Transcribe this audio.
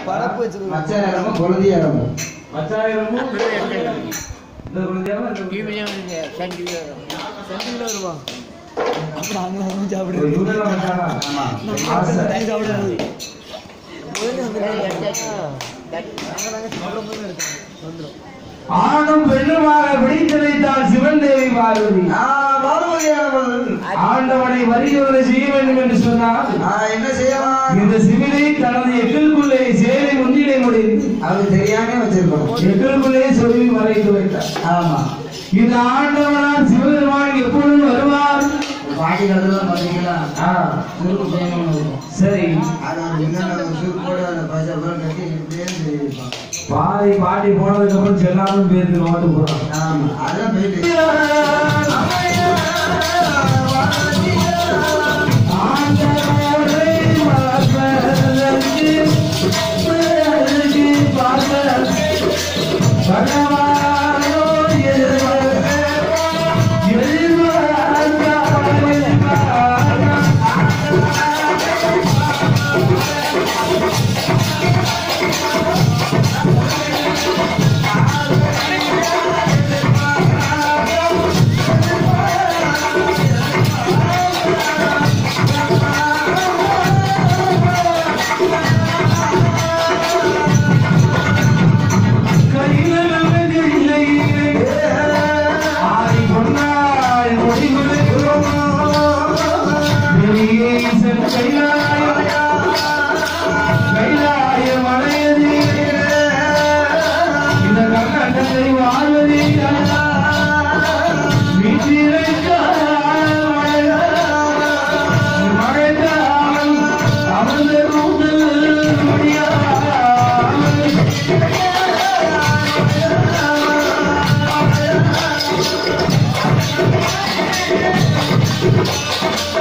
பழப்பு வச்சிருக்கோம் மச்ச நேரமும் குழந்தை நேரமும் மச்சாயிரமும் இந்த குழந்தையாவா இந்த குழந்தையா? சென்டில வருவான் அப்புறம் அங்கே வந்து ஒரு சாப்பிடுறது இவங்கெல்லாம் வந்தானா? ஆமா ஆசை. சாப்பிடுறது முதல்ல வந்து சாப்பிடும்போது இருக்காங்க வந்துடும் ஆணும் பெண்ணுமாக பிடித்ததைத்தான் சிவன் தேவி பார்வதி நான் பார்வதியானவள் ஆண்டவனை வரியோடு செய்ய வேண்டும் என்று சொன்னால் நான் என்ன செய்யலாம் இந்த சிவிலை தனது எட்டிற்குள்ளே சேலை முன்னிலை முடிந்து அவருக்கு தெரியாம வச்சிருக்கோம் எட்டிற்குள்ளே சொல்லி மறைத்து வைத்தார் ஆமா இந்த ஆண்டவனால் சிவபெருமான் எப்பொழுது வருவார் பாட்டி கடலாம் பாத்தீங்களா ஆ, சுருக்கு பயணம் இருக்கும் சரி அது அந்த என்னென்ன சுருக்கோட அந்த பைசா பூரா கட்டி இப்படியே தெரிவிப்பான் பாதி பாட்டி போனதுக்கு அப்புறம் செல்லாமல் பேருக்கு நோட்டு போறான் ஆமா அதான் போயிட்டு முடியாது ஆ